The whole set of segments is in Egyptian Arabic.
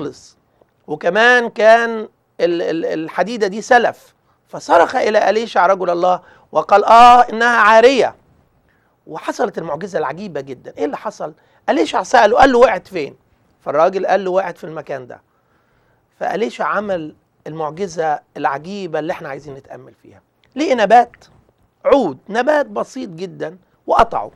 مخلص وكمان كان الحديده دي سلف فصرخ الى اليشع رجل الله وقال اه انها عاريه وحصلت المعجزه العجيبه جدا ايه اللي حصل اليشع ساله قال له وقعت فين فالراجل قال له وقعت في المكان ده فاليشع عمل المعجزه العجيبه اللي احنا عايزين نتامل فيها ليه نبات عود نبات بسيط جدا وقطعه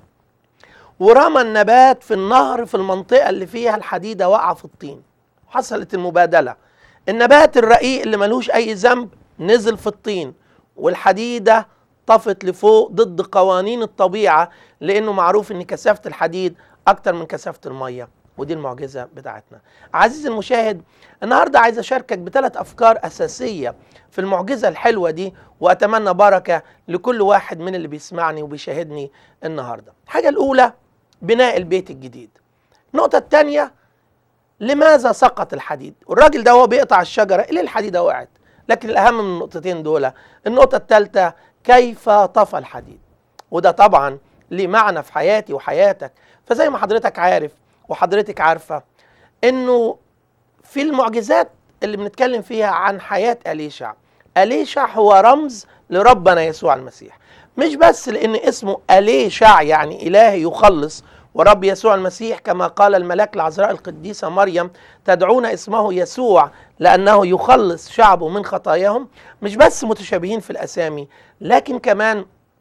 ورمى النبات في النهر في المنطقه اللي فيها الحديده واقعه في الطين حصلت المبادله النبات الرقيق اللي ملوش اي ذنب نزل في الطين والحديده طفت لفوق ضد قوانين الطبيعه لانه معروف ان كثافه الحديد اكتر من كثافه الميه ودي المعجزه بتاعتنا. عزيزي المشاهد النهارده عايز اشاركك بثلاث افكار اساسيه في المعجزه الحلوه دي واتمنى بركه لكل واحد من اللي بيسمعني وبيشاهدني النهارده. الحاجه الاولى بناء البيت الجديد. النقطه الثانيه لماذا سقط الحديد؟ والراجل ده هو بيقطع الشجره ليه الحديده وقعت؟ لكن الاهم من النقطتين دول النقطه الثالثه كيف طفى الحديد؟ وده طبعا ليه معنى في حياتي وحياتك فزي ما حضرتك عارف وحضرتك عارفه انه في المعجزات اللي بنتكلم فيها عن حياه اليشع اليشع هو رمز لربنا يسوع المسيح مش بس لان اسمه اليشع يعني اله يخلص ورب يسوع المسيح كما قال الملاك العذراء القديسه مريم تدعون اسمه يسوع لانه يخلص شعبه من خطاياهم مش بس متشابهين في الاسامي لكن كمان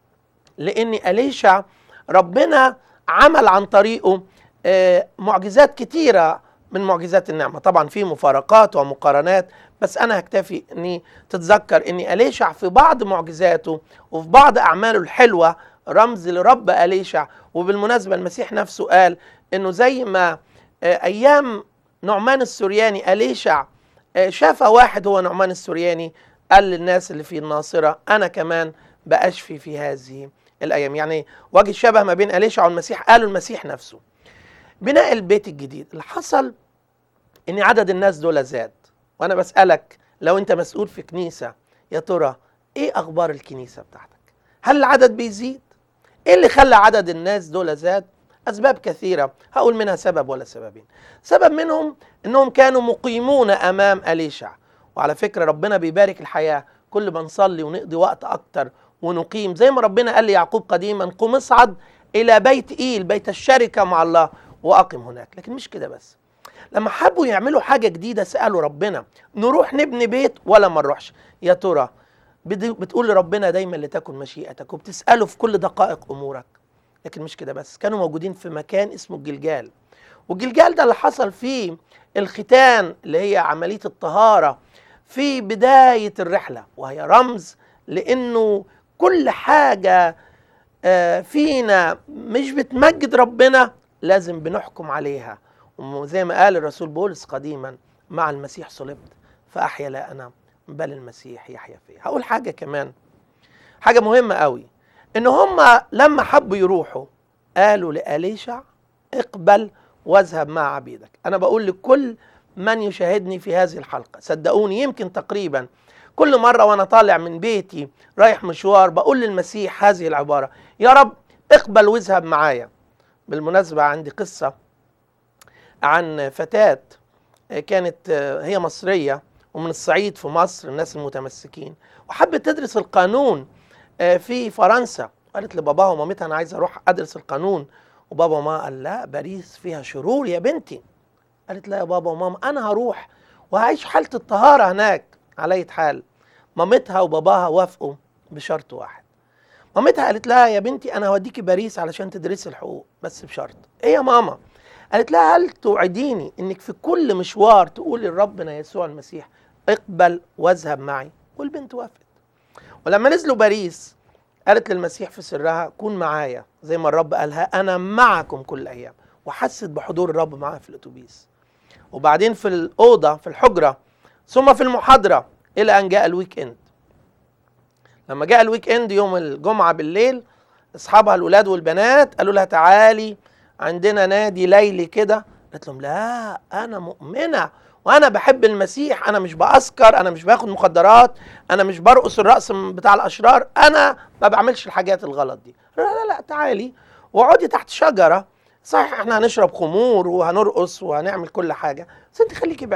لان اليشع ربنا عمل عن طريقه معجزات كتيره من معجزات النعمه طبعا في مفارقات ومقارنات بس انا هكتفي اني تتذكر ان اليشع في بعض معجزاته وفي بعض اعماله الحلوه رمز لرب اليشع وبالمناسبه المسيح نفسه قال انه زي ما ايام نعمان السورياني اليشع شاف واحد هو نعمان السورياني قال للناس اللي في الناصره انا كمان باشفي في هذه الايام يعني وجه الشبه ما بين اليشع والمسيح قالوا المسيح نفسه بناء البيت الجديد اللي حصل ان عدد الناس دول زاد وانا بسالك لو انت مسؤول في كنيسه يا ترى ايه اخبار الكنيسه بتاعتك هل العدد بيزيد ايه اللي خلى عدد الناس دول زاد اسباب كثيره هقول منها سبب ولا سببين سبب منهم انهم كانوا مقيمون امام اليشع وعلى فكره ربنا بيبارك الحياه كل ما نصلي ونقضي وقت اكتر ونقيم زي ما ربنا قال ليعقوب قديما قم اصعد الى بيت ايل بيت الشركه مع الله واقم هناك لكن مش كده بس لما حبوا يعملوا حاجه جديده سالوا ربنا نروح نبني بيت ولا ما نروحش يا ترى بتقول لربنا دايما لتكن مشيئتك وبتساله في كل دقائق امورك لكن مش كده بس كانوا موجودين في مكان اسمه الجلجال والجلجال ده اللي حصل فيه الختان اللي هي عمليه الطهاره في بدايه الرحله وهي رمز لانه كل حاجه فينا مش بتمجد ربنا لازم بنحكم عليها وزي ما قال الرسول بولس قديما مع المسيح صلبت فاحيا لا انا بل المسيح يحيا فيا هقول حاجه كمان حاجه مهمه قوي ان هم لما حبوا يروحوا قالوا لاليشع اقبل واذهب مع عبيدك انا بقول لكل من يشاهدني في هذه الحلقه صدقوني يمكن تقريبا كل مره وانا طالع من بيتي رايح مشوار بقول للمسيح هذه العباره يا رب اقبل واذهب معايا بالمناسبه عندي قصه عن فتاه كانت هي مصريه ومن الصعيد في مصر الناس المتمسكين وحبت تدرس القانون في فرنسا قالت لباباها ومامتها انا عايزه اروح ادرس القانون وبابا وماما قال لا باريس فيها شرور يا بنتي قالت لا يا بابا وماما انا هروح وهعيش حاله الطهاره هناك على حال مامتها وباباها وافقوا بشرط واحد مامتها قالت لها يا بنتي انا هوديكي باريس علشان تدرسي الحقوق بس بشرط ايه يا ماما قالت لها هل توعديني انك في كل مشوار تقولي لربنا يسوع المسيح اقبل واذهب معي والبنت وافقت ولما نزلوا باريس قالت للمسيح في سرها كون معايا زي ما الرب قالها انا معكم كل ايام وحست بحضور الرب معاها في الاتوبيس وبعدين في الاوضه في الحجره ثم في المحاضره الى ان جاء الويك اند لما جاء الويك اند يوم الجمعه بالليل اصحابها الاولاد والبنات قالوا لها تعالي عندنا نادي ليلي كده قالت لهم لا انا مؤمنه وانا بحب المسيح انا مش باسكر انا مش باخد مخدرات انا مش برقص الرقص بتاع الاشرار انا ما بعملش الحاجات الغلط دي لا لا لا تعالي واقعدي تحت شجره صحيح احنا هنشرب خمور وهنرقص وهنعمل كل حاجه بس انت خليكي